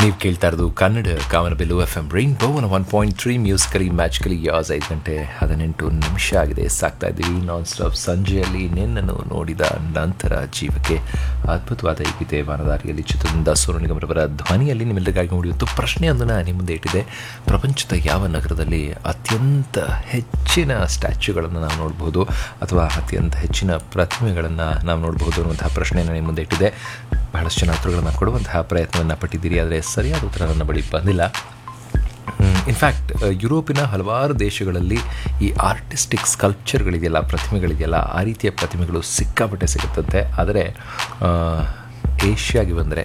ನೀವು ಕೇಳ್ತಾ ಇರೋದು Kannada Kamanabillu F M rainbow one point three musically ಮ್ಯಾಚ್ಕಲಿ ಯಾಸ್ ಐದು ಗಂಟೆ ಹದಿನೆಂಟು ನಿಮಿಷ ಆಗಿದೆ ಸಾಕ್ತಾ ಇದ್ದೀವಿ ನಾನ್ ಸ್ಟಾಪ್ ಸಂಜೆಯಲ್ಲಿ ನಿನ್ನನ್ನು ನೋಡಿದ ನಂತರ ಜೀವಕ್ಕೆ ಅದ್ಭುತವಾದ ಈ ಗೀತೆ ವಾನದಾರಿಯಲ್ಲಿ ಚಿತ್ರದಿಂದ ಸೋನು ನಿಗಮರವರ ಧ್ವನಿಯಲ್ಲಿ ನಿಮ್ಮೆಲ್ಲರಿಗಾಗಿ ನೋಡಿದ್ದು ಪ್ರಶ್ನೆಯೊಂದನ್ನು ನಿಮ್ಮ ಮುಂದೆ ಇಟ್ಟಿದೆ ಪ್ರಪಂಚದ ಯಾವ ನಗರದಲ್ಲಿ ಅತ್ಯಂತ ಹೆಚ್ಚಿನ ಸ್ಟ್ಯಾಚ್ಯೂಗಳನ್ನು ನಾವು ನೋಡಬಹುದು ಅಥವಾ ಅತ್ಯಂತ ಹೆಚ್ಚಿನ ಪ್ರತಿಮೆಗಳನ್ನು ನಾವು ನೋಡಬಹುದು ಅನ್ನುವಂತಹ ಪ್ರಶ್ನೆಯನ್ನು ನಿಮ್ಮ ಮುಂದೆ ಇಟ್ಟಿದೆ ಬಹಳಷ್ಟು ಜನ ಉತ್ತರಗಳನ್ನು ಕೊಡುವಂತಹ ಪ್ರಯತ್ನವನ್ನು ಪಟ್ಟಿದ್ದೀರಿ ಆದರೆ ಸರಿಯಾದ ಉತ್ತರ ನನ್ನ ಬಳಿ ಬಂದಿಲ್ಲ ಇನ್ಫ್ಯಾಕ್ಟ್ ಯುರೋಪಿನ ಹಲವಾರು ದೇಶಗಳಲ್ಲಿ ಈ ಆರ್ಟಿಸ್ಟಿಕ್ ಸ್ಕಲ್ಪ್ಚರ್ಗಳಿದೆಯಲ್ಲ ಪ್ರತಿಮೆಗಳಿದೆಯಲ್ಲ ಆ ರೀತಿಯ ಪ್ರತಿಮೆಗಳು ಸಿಕ್ಕಾಪಟ್ಟೆ ಸಿಗುತ್ತಂತೆ ಆದರೆ ಏಷ್ಯಾಗೆ ಬಂದರೆ